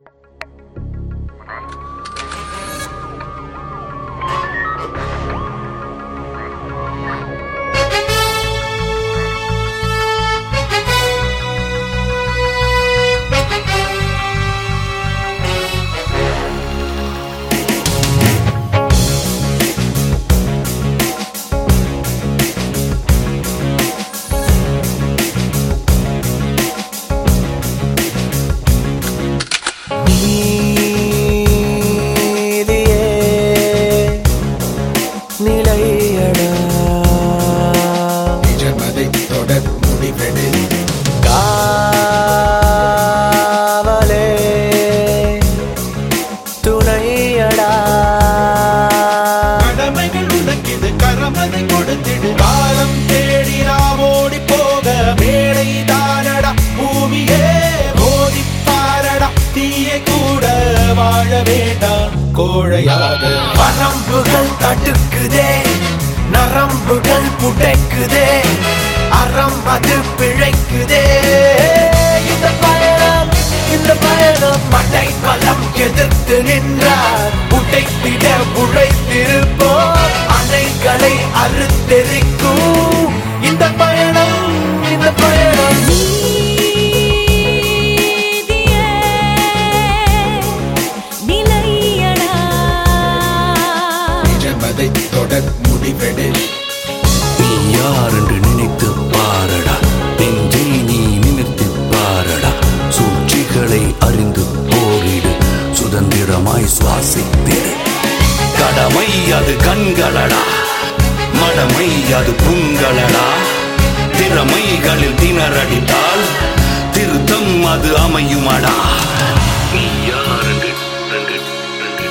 நீதியே நிலையடா நிஜமதை தொடர் முடிவெடு காவலே துணையடா கடமைகள் உனக்கிது கரமதை கொடுத்திடு காலம் தேடி நாம் ஓடி போக மேடை தானடா பூமியே மோதி பாரடா தீயை கூட வாழ வேண்டாம் கோழையாக வரம்புகள் தடுக்குதே நரம்புகள் புடைக்குதே அறம் அது பிழைக்குதே இந்த பயணம் இந்த பயணம் மடை பலம் எதிர்த்து நின்றார் உடைத்திட உழைத்திருப்போம் அணைகளை அறுத்தெரிக்கும் இந்த பயணம் இந்த பயணம் நீதியே நிலையடா நிஜமதை தொடர் முடிவெடு நீ யார் என்று நினைத்து பாரடா நெஞ்சை நீ நினைத்து பாரடா சூழ்ச்சிகளை அறிந்து போரிடு சுதந்திரமாய் சுவாசித்திடு கடமை அது கண்களடா மடமை அது புண்களடா திறமைகளில் திணறடித்தால் திருத்தம் அது அமையுமடா நீ யார் என்று என்று என்று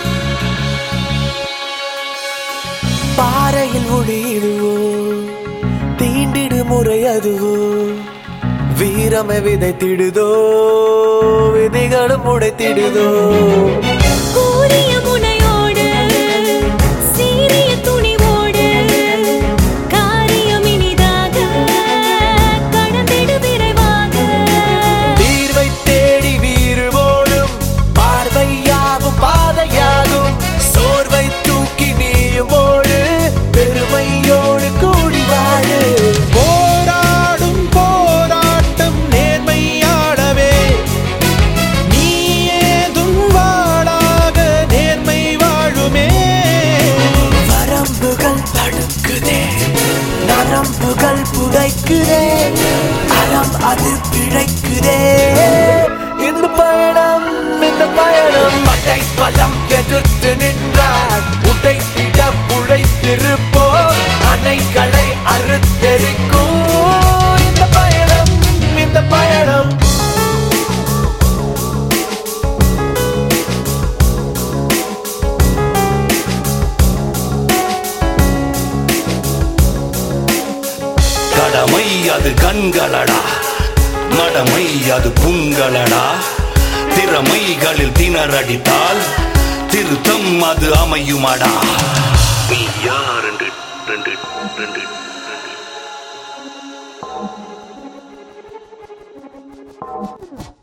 பாறையில் ஒளியிடுவோ தீண்டிடு முறை அதுவோ வீரமை விதைத்திடுதோ விதிகளும் உடைத்திடுதோ கூரிய முனையோடு சீரிய துணிவோடு காரியம் இனிதாக கடந்திடு விரைவாக தீர்வை தேடி வீறுவோடும் பார்வையாகும் பாதையாகும் சோர்வை தூக்கி நீயும் ஓடு பெருமையோடு கூடி வாழு போராடும் போராட்டம் நேர்மையாடவே நீ ஏதும் வாழாக நேர்மை வாழுமே வரம்புகள் தடுக்குதே நரம்புகள் புதைக்குதே அறம் அது பிழைக்குதே இந்த பயணம் இந்த பயணம் மட்டை பலம் எதிர்த்து நின்றார் உடைத்திட உழைத்திருப்போம் அணைகளை அறுத்தெரிக்கும் இந்த பயணம் இந்த பயணம் கடமை அது கண்களடா மடமை அது புண்களடா திறமைகளில் திணறடித்தால் திருத்தம் அது அமையுமடா நீ யார் என்று என்று என்று என்று